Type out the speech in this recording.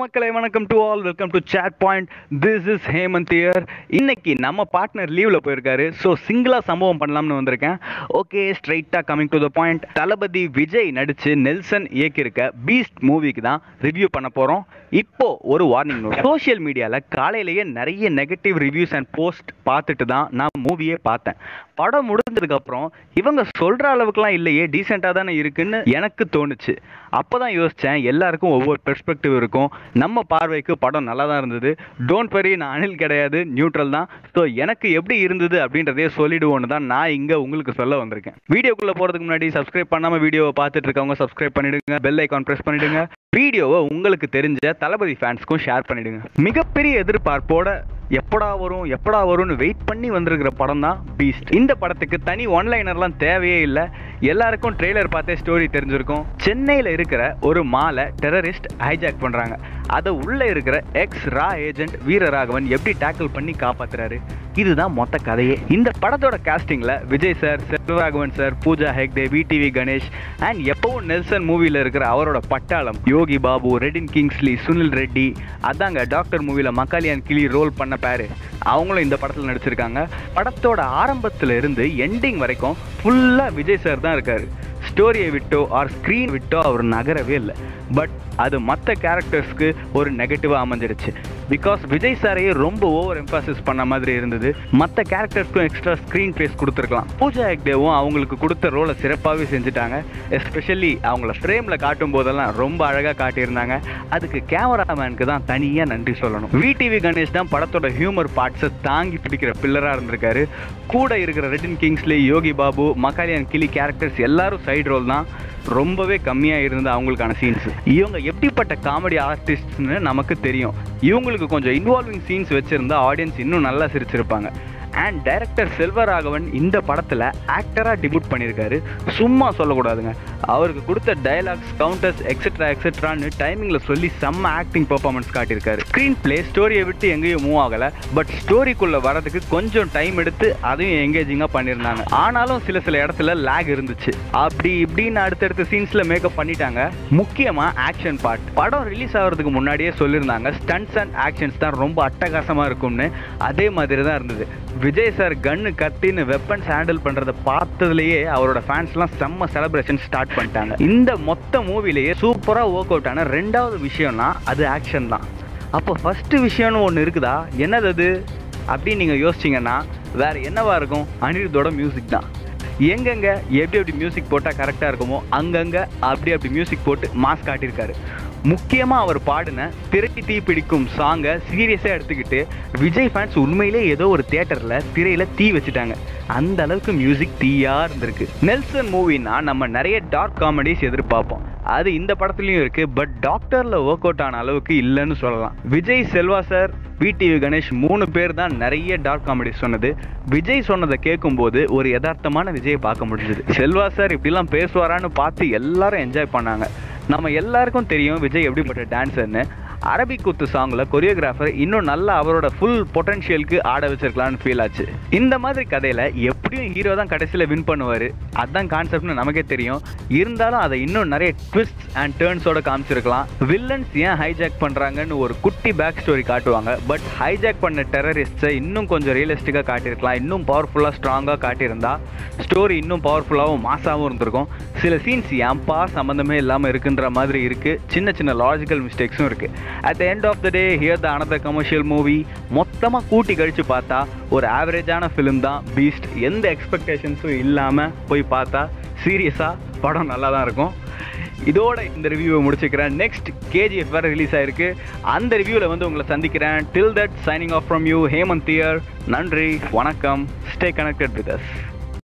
மக்களை வணக்கம் to all welcome to chat point this is Hemanth here இன்னைக்கு நம்ம பார்ட்னர் லீவ்ல போயிருக்காரு ஸோ சிங்கிளா சம்பவம் பண்ணலாம்னு வந்திருக்கேன் ஓகே ஸ்ட்ரைட்டா coming to the point Thalapathy Vijay நடிச்சு நெல்சன் இயக்கியிருக்க பீஸ்ட் மூவிக்கு தான் ரிவ்யூ பண்ண போறோம் இப்போ ஒரு வார்னிங் நோட் சோஷியல் மீடியால காலையிலேயே நிறைய நெகட்டிவ் ரிவ்யூஸ் அண்ட் போஸ்ட் பார்த்துட்டு தான் நான் மூவியே பார்த்தேன் படம் முடிஞ்சதுக்கு அப்புறம் இவங்க சொல்ற அளவுக்குலாம் இல்லையே டீசெண்டாக தானே இருக்குன்னு எனக்கு தோணுச்சு அப்பதான் யோசிச்சேன் எல்லாருக்கும் ஒவ்வொரு பெர்ஸ்பெக்டிவ் இருக்கும் நம்ம பார்வைக்கு படம் நல்லா தான் இருந்தது டோன்ட் வரி நான் அனில் கிடையாது நியூட்ரல் தான் ஸோ எனக்கு எப்படி இருந்தது அப்படின்றதே சொல்லிடுவோன்னு தான் நான் இங்கே உங்களுக்கு சொல்ல வந்திருக்கேன் வீடியோக்குள்ளே போகிறதுக்கு முன்னாடி சப்ஸ்கிரைப் பண்ணாமல் வீடியோவை பார்த்துட்டு இருக்கவங்க சப்ஸ்கிரைப் பண்ணிடுங்க பெல் ஐக்கான் ப்ரெஸ் பண்ணிடுங்க வீடியோவை உங்களுக்கு தெரிஞ்ச தளபதி ஃபேன்ஸ்க்கும் ஷேர் பண்ணிடுங்க மிகப்பெரிய எதிர்பார்ப்போட எப்படா வரும் எப்படா வரும்னு வெயிட் பண்ணி வந்திருக்கிற படம் தான் பீஸ்ட் இந்த படத்துக்கு தனி ஒன்லைனர்லாம் தேவையே இல்லை எல்லாருக்கும் ட்ரெய்லர் பார்த்தே ஸ்டோரி தெரிஞ்சிருக்கும் சென்னையில் இருக்கிற ஒரு மாலை டெரரிஸ்ட் ஹைஜாக் பண்ணுறாங்க அதை உள்ளே இருக்கிற எக்ஸ் ரா ஏஜென்ட் வீரராகவன் எப்படி டேக்கிள் பண்ணி காப்பாத்துறாரு இதுதான் மொத்த கதையே இந்த படத்தோட காஸ்டிங்ல Vijay sir Selvaraghavan sir Pooja Hegde VTV Ganesh and எப்பவும் நெல்சன் மூவில இருக்கிற அவரோட பட்டாளம் யோகி பாபு ரெடின் கிங்ஸ்லி சுனில் ரெட்டி அதாங்க டாக்டர் மூவில மக்காலியான் கிளி ரோல் பண்ண பேரு அவங்களும் இந்த படத்தில் நடிச்சிருக்காங்க படத்தோட ஆரம்பத்துல இருந்து எண்டிங் வரைக்கும் ஃபுல்லா விஜய் சார் தான் இருக்காரு ஸ்டோரியை விட்டோ ஆர் ஸ்க்ரீன் விட்டோ அவர் நகரவே இல்லை பட் அது மற்ற கேரக்டர்ஸ்க்கு ஒரு நெகட்டிவாக அமைஞ்சிருச்சு பிகாஸ் விஜய் சாரையே ரொம்ப ஓவர் எம்பாசிஸ் பண்ண மாதிரி இருந்தது மற்ற கேரக்டர்ஸ்க்கும் எக்ஸ்ட்ரா ஸ்க்ரீன் ஃபேஸ் கொடுத்துருக்கலாம் பூஜா ஹெக்டேவும் அவங்களுக்கு கொடுத்த ரோலை சிறப்பாகவே செஞ்சுட்டாங்க எஸ்பெஷலி அவங்கள ஃப்ரேமில் காட்டும் போதெல்லாம் ரொம்ப அழகாக காட்டியிருந்தாங்க அதுக்கு கேமராமேனுக்கு தான் தனியாக நன்றி சொல்லணும் விடிவி கணேஷ் தான் படத்தோட ஹியூமர் பார்ட்ஸை தாங்கி பிடிக்கிற பில்லராக இருந்திருக்காரு கூட இருக்கிற ரெட்டின் கிங்ஸ்லி யோகி பாபு மக்காலியான் கிளி கேரக்டர்ஸ் எல்லாரும் சைடு ரோல் தான் ரொம்பவே கம்மியாக இருந்தது அவங்களுக்கான சீன்ஸ் இவங்க எப்படிப்பட்ட காமெடி ஆர்டிஸ்ட்னு நமக்கு தெரியும் இவங்களுக்கு கொஞ்சம் இன்வால்விங் சீன்ஸ் வச்சுருந்தா ஆடியன்ஸ் இன்னும் நல்லா சிரிச்சிருப்பாங்க அண்ட் டைரக்டர் செல்வராகவன் இந்த படத்தில் ஆக்டராக டிபியூட் பண்ணியிருக்காரு சும்மா சொல்லக்கூடாதுங்க அவருக்கு கொடுத்த டயலாக்ஸ் கவுண்டர்ஸ் எக்ஸெட்ரா எக்ஸெட்ரான்னு டைமிங்கில் சொல்லி செம்ம ஆக்டிங் பெர்ஃபார்மன்ஸ் காட்டியிருக்காரு ஸ்க்ரீன் பிளே ஸ்டோரியை விட்டு எங்கேயும் மூவ் ஆகலை பட் ஸ்டோரிக்குள்ளே வரதுக்கு கொஞ்சம் டைம் எடுத்து அதையும் எங்கேஜிங்காக பண்ணியிருந்தாங்க ஆனாலும் சில சில இடத்துல லேக் இருந்துச்சு அப்படி இப்படின்னு அடுத்தடுத்த சீன்ஸில் மேக்கப் பண்ணிட்டாங்க முக்கியமாக ஆக்ஷன் பார்ட் படம் ரிலீஸ் ஆகிறதுக்கு முன்னாடியே சொல்லியிருந்தாங்க ஸ்டன்ட்ஸ் அண்ட் ஆக்ஷன்ஸ் தான் ரொம்ப அட்டகாசமாக இருக்கும்னு அதே மாதிரி தான் இருந்தது விஜய் சார் கன்னு கத்தின்னு வெப்பன்ஸ் ஹேண்டில் பண்ணுறத பார்த்ததுலேயே அவரோட ஃபேன்ஸ்லாம் செம்ம செலிப்ரேஷன் ஸ்டார்ட் பண்ணிட்டாங்க இந்த மொத்த மூவிலேயே சூப்பராக ஒர்க் அவுட் ஆன ரெண்டாவது விஷயம்னா அது ஆக்ஷன் தான் அப்போ ஃபஸ்ட்டு விஷயம்னு ஒன்று இருக்குதா என்னது அது அப்படின்னு நீங்கள் யோசிச்சிங்கன்னா வேறு என்னவா இருக்கும் அனிருத்தோட மியூசிக் தான் எங்கெங்க எப்படி எப்படி மியூசிக் போட்டால் கரெக்டாக இருக்குமோ அங்கங்கே அப்படி அப்படி மியூசிக் போட்டு மாஸ் காட்டியிருக்காரு முக்கியமாக அவர் பாடின திரை தீ பிடிக்கும் சாங்கை சீரியஸாக எடுத்துக்கிட்டு விஜய் ஃபேன்ஸ் உண்மையிலே ஏதோ ஒரு தேட்டரில் திரையில் தீ வச்சுட்டாங்க அந்த அளவுக்கு மியூசிக் தீயா இருந்திருக்கு நெல்சன் மூவினா நம்ம நிறைய டார்க் காமெடிஸ் எதிர்பார்ப்போம் அது இந்த படத்துலையும் இருக்கு பட் டாக்டரில் ஒர்க் அவுட் ஆன அளவுக்கு இல்லைன்னு சொல்லலாம் விஜய் செல்வா சார் விடிவி கணேஷ் மூணு பேர் தான் நிறைய டார்க் காமெடி சொன்னது விஜய் சொன்னதை கேட்கும்போது ஒரு யதார்த்தமான விஜயை பார்க்க முடிஞ்சது செல்வா சார் இப்படிலாம் பேசுவாரான்னு பார்த்து எல்லாரும் என்ஜாய் பண்ணாங்க நம்ம எல்லாருக்கும் தெரியும் விஜய் எப்படிப்பட்ட டான்ஸர்னு அரபிக் குத்து சாங்ல கொரியோகிராஃபர் இன்னும் நல்லா அவரோட ஃபுல் பொட்டன்ஷியலுக்கு ஆட வச்சிருக்கலாம்னு ஃபீல் ஆச்சு இந்த மாதிரி கதையில எப்படியும் ஹீரோ தான் கடைசியில் வின் பண்ணுவார் அதுதான் கான்செப்ட்னு நமக்கே தெரியும் இருந்தாலும் அதை இன்னும் நிறைய ட்விஸ்ட் அண்ட் டேர்ன்ஸோட காமிச்சிருக்கலாம் வில்லன்ஸ் ஏன் ஹைஜாக் பண்றாங்கன்னு ஒரு குட்டி பேக் ஸ்டோரி காட்டுவாங்க பட் ஹைஜாக் பண்ண டெரரிஸ்ட்டை இன்னும் கொஞ்சம் ரியலிஸ்டிக்காக காட்டியிருக்கலாம் இன்னும் பவர்ஃபுல்லாக ஸ்ட்ராங்காக காட்டியிருந்தா ஸ்டோரி இன்னும் பவர்ஃபுல்லாகவும் மாசாகவும் இருந்திருக்கும் சில சீன்ஸ் ஏன்பா சம்மந்தமே இல்லாமல் இருக்குன்ற மாதிரி இருக்கு சின்ன சின்ன லாஜிக்கல் மிஸ்டேக்ஸும் இருக்கு at the end of the day here the another commercial movie மொத்தமாக கூட்டி கழிச்சு பார்த்தா ஒரு ஆவரேஜான ஃபிலிம் தான் பீஸ்ட் எந்த எக்ஸ்பெக்டேஷன்ஸும் இல்லாமல் போய் பார்த்தா சீரியஸாக படம் நல்லா தான் இருக்கும் இதோட இந்த ரிவ்யூவை முடிச்சுக்கிறேன் நெக்ஸ்ட் கேஜிஎஃப் வேறு ரிலீஸ் ஆயிருக்கு அந்த ரிவ்யூவில் வந்து உங்களை சந்திக்கிறேன் till that signing off from you Hemanth here நன்றி வணக்கம் ஸ்டே கனெக்டட் வித் அஸ்